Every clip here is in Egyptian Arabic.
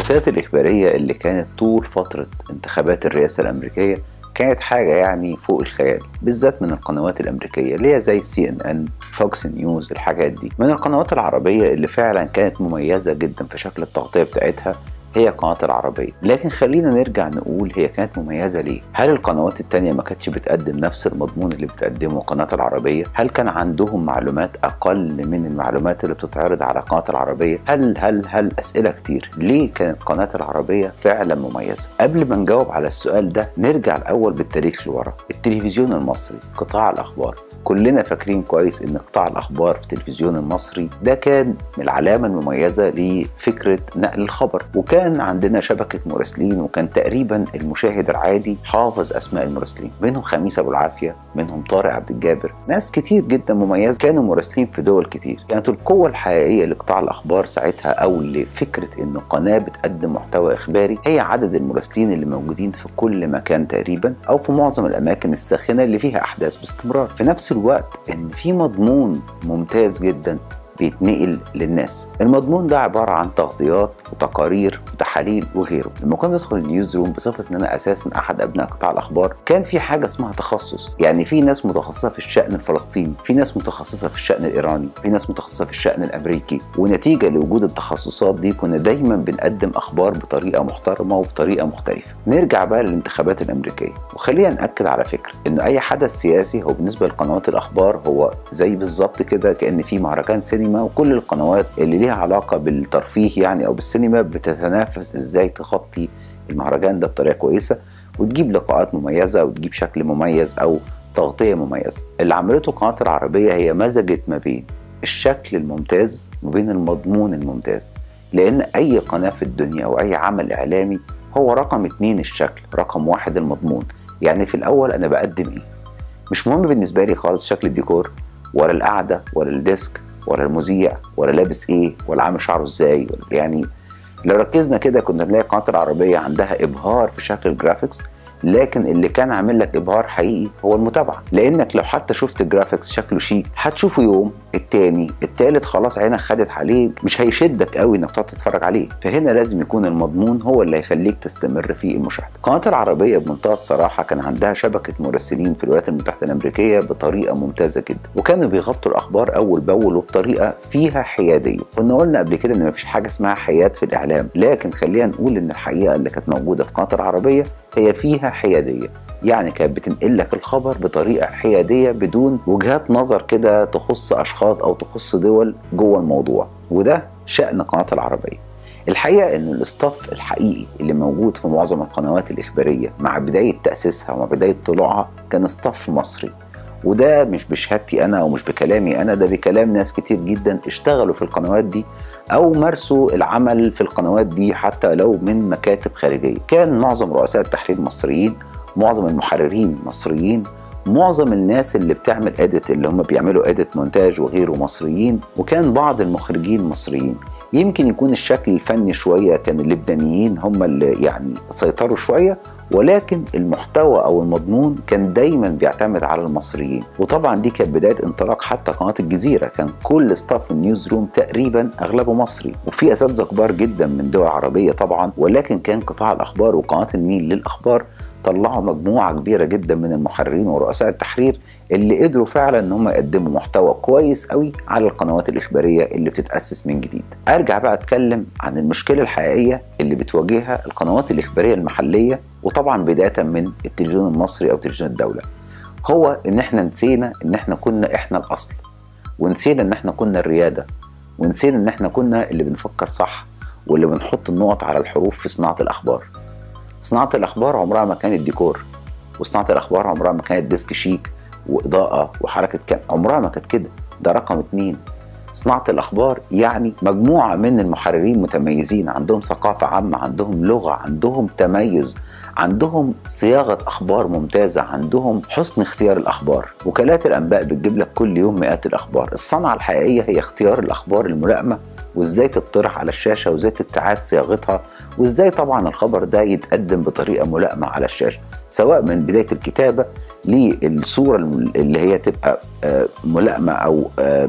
الوثائق الإخبارية اللي كانت طول فترة انتخابات الرئاسة الأمريكية كانت حاجة يعني فوق الخيال بالذات من القنوات الأمريكية اللي هي زي سي ان ان فوكس نيوز الحاجات دي من القنوات العربية اللي فعلا كانت مميزة جدا في شكل التغطية بتاعتها هي قناة العربية لكن خلينا نرجع نقول هي كانت مميزة ليه هل القنوات التانية ما كانتش بتقدم نفس المضمون اللي بتقدمه قناة العربية هل كان عندهم معلومات أقل من المعلومات اللي بتتعرض على قناة العربية هل هل هل أسئلة كتير ليه كانت قناة العربية فعلا مميزة قبل ما نجاوب على السؤال ده نرجع الأول بالتاريخ لورا التلفزيون المصري قطاع الأخبار كلنا فاكرين كويس ان قطاع الاخبار في التلفزيون المصري ده كان العلامه المميزه لفكره نقل الخبر وكان عندنا شبكه مراسلين وكان تقريبا المشاهد العادي حافظ اسماء المراسلين منهم خميس ابو العافيه منهم طارق عبد الجابر ناس كتير جدا مميزه كانوا مراسلين في دول كتير كانت القوه الحقيقيه لقطاع الاخبار ساعتها او لفكره ان قناه بتقدم محتوى اخباري هي عدد المراسلين اللي موجودين في كل مكان تقريبا او في معظم الاماكن الساخنه اللي فيها احداث باستمرار في نفس الوقت ان في مضمون ممتاز جدا بيتنقل للناس المضمون ده عبارة عن تغطيات وتقارير وتحاليل وغيره لما كنا ندخل النيوز روم بصفة ان انا اساسا احد ابناء قطاع الاخبار كان في حاجة اسمها تخصص يعني في ناس متخصصة في الشأن الفلسطيني في ناس متخصصة في الشأن الايراني في ناس متخصصة في الشأن الامريكي ونتيجة لوجود التخصصات دي كنا دايما بنقدم اخبار بطريقة محترمة وبطريقة مختلفة نرجع بقى للانتخابات الامريكية وخلينا نأكد على فكرة ان اي حدث سياسي هو بالنسبة لقنوات الاخبار هو زي بالظبط كده كأن في مهرجان سينما السينما وكل القنوات اللي ليها علاقه بالترفيه يعني او بالسينما بتتنافس ازاي تغطي المهرجان ده بطريقه كويسه وتجيب لقاءات مميزه وتجيب شكل مميز او تغطيه مميزه اللي عملته قناه العربيه هي مزجت ما بين الشكل الممتاز وبين المضمون الممتاز لان اي قناه في الدنيا او اي عمل اعلامي هو رقم اتنين الشكل رقم واحد المضمون يعني في الاول انا بقدم ايه مش مهم بالنسبه لي خالص شكل الديكور ولا القعده ولا الديسك ولا المذيع ولا لابس ايه ولا عامل شعره ازاي يعني لو ركزنا كده كنا نلاقي القناه العربيه عندها ابهار في شكل الجرافيكس لكن اللي كان عامل لك ابهار حقيقي هو المتابعه لانك لو حتى شفت الجرافيكس شكله شيك هتشوفه يوم التاني التالت خلاص عينك خدت عليه مش هيشدك قوي انك تقعد تتفرج عليه فهنا لازم يكون المضمون هو اللي هيخليك تستمر في المشاهده قناه العربيه بمنتهى الصراحه كان عندها شبكه مراسلين في الولايات المتحده الامريكيه بطريقه ممتازه جدا وكانوا بيغطوا الاخبار اول باول وبطريقه فيها حياديه كنا قلنا قبل كده ان مفيش حاجه اسمها حياد في الاعلام لكن خلينا نقول ان الحقيقه اللي كانت موجوده في قناه العربيه هي فيها حياديه يعني كانت بتنقل لك الخبر بطريقه حياديه بدون وجهات نظر كده تخص اشخاص او تخص دول جوه الموضوع وده شان قناه العربيه الحقيقه ان الاستاف الحقيقي اللي موجود في معظم القنوات الاخباريه مع بدايه تاسيسها ومع بدايه طلوعها كان استاف مصري وده مش بشهادتي انا او مش بكلامي انا ده بكلام ناس كتير جدا اشتغلوا في القنوات دي او مارسوا العمل في القنوات دي حتى لو من مكاتب خارجيه كان معظم رؤساء التحرير مصريين معظم المحررين مصريين معظم الناس اللي بتعمل اديت اللي هم بيعملوا اديت مونتاج وغيره مصريين وكان بعض المخرجين مصريين يمكن يكون الشكل الفني شويه كان اللبنانيين هم اللي يعني سيطروا شويه ولكن المحتوى او المضمون كان دايما بيعتمد على المصريين وطبعا دي كانت بدايه انطلاق حتى قناه الجزيره كان كل ستاف النيوز روم تقريبا اغلبه مصري وفي اساتذه كبار جدا من دول عربيه طبعا ولكن كان قطاع الاخبار وقناه النيل للاخبار طلعوا مجموعه كبيره جدا من المحررين ورؤساء التحرير اللي قدروا فعلا ان هم يقدموا محتوى كويس قوي على القنوات الاخباريه اللي بتتاسس من جديد. ارجع بقى اتكلم عن المشكله الحقيقيه اللي بتواجهها القنوات الاخباريه المحليه وطبعا بدايه من التلفزيون المصري او تلفزيون الدوله. هو ان احنا نسينا ان احنا كنا احنا الاصل ونسينا ان احنا كنا الرياده ونسينا ان احنا كنا اللي بنفكر صح واللي بنحط النقط على الحروف في صناعه الاخبار. صناعه الاخبار عمرها ما كانت ديكور وصناعه الاخبار عمرها ما كانت ديسك شيك واضاءه وحركه كام عمرها ما كانت كده ده رقم اتنين صناعة الأخبار يعني مجموعة من المحررين متميزين عندهم ثقافة عامة عندهم لغة عندهم تميز عندهم صياغة أخبار ممتازة عندهم حسن اختيار الأخبار وكالات الأنباء بتجيب لك كل يوم مئات الأخبار الصنعة الحقيقية هي اختيار الأخبار الملائمة وازاي تطرح على الشاشة وازاي تتعاد صياغتها وازاي طبعا الخبر ده يتقدم بطريقة ملائمة على الشاشة سواء من بداية الكتابة للصورة اللي هي تبقى ملائمة أو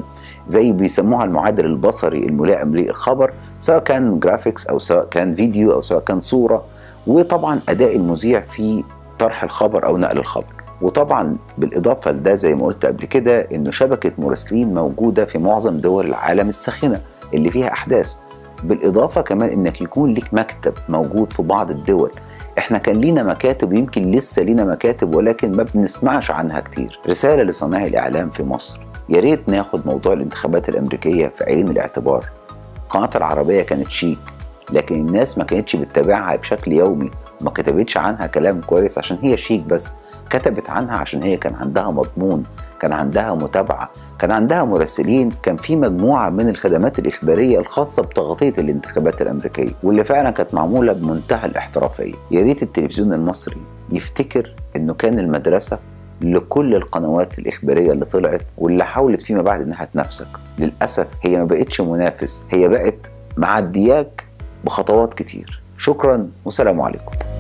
زي بيسموها المعادل البصري الملائم للخبر سواء كان جرافيكس او سواء كان فيديو او سواء كان صوره وطبعا اداء المذيع في طرح الخبر او نقل الخبر وطبعا بالاضافه لده زي ما قلت قبل كده انه شبكه مراسلين موجوده في معظم دول العالم الساخنه اللي فيها احداث بالاضافه كمان انك يكون لك مكتب موجود في بعض الدول احنا كان لينا مكاتب ويمكن لسه لينا مكاتب ولكن ما بنسمعش عنها كتير رساله لصناعي الاعلام في مصر يا ريت ناخد موضوع الانتخابات الامريكيه في عين الاعتبار قناه العربيه كانت شيك لكن الناس ما كانتش بتتابعها بشكل يومي وما كتبتش عنها كلام كويس عشان هي شيك بس كتبت عنها عشان هي كان عندها مضمون كان عندها متابعة كان عندها مراسلين كان في مجموعة من الخدمات الإخبارية الخاصة بتغطية الانتخابات الأمريكية واللي فعلا كانت معمولة بمنتهى الاحترافية يا ريت التلفزيون المصري يفتكر إنه كان المدرسة لكل القنوات الإخبارية اللي طلعت واللي حاولت فيما بعد إنها تنافسك للأسف هي ما بقتش منافس هي بقت معدياك بخطوات كتير شكرا والسلام عليكم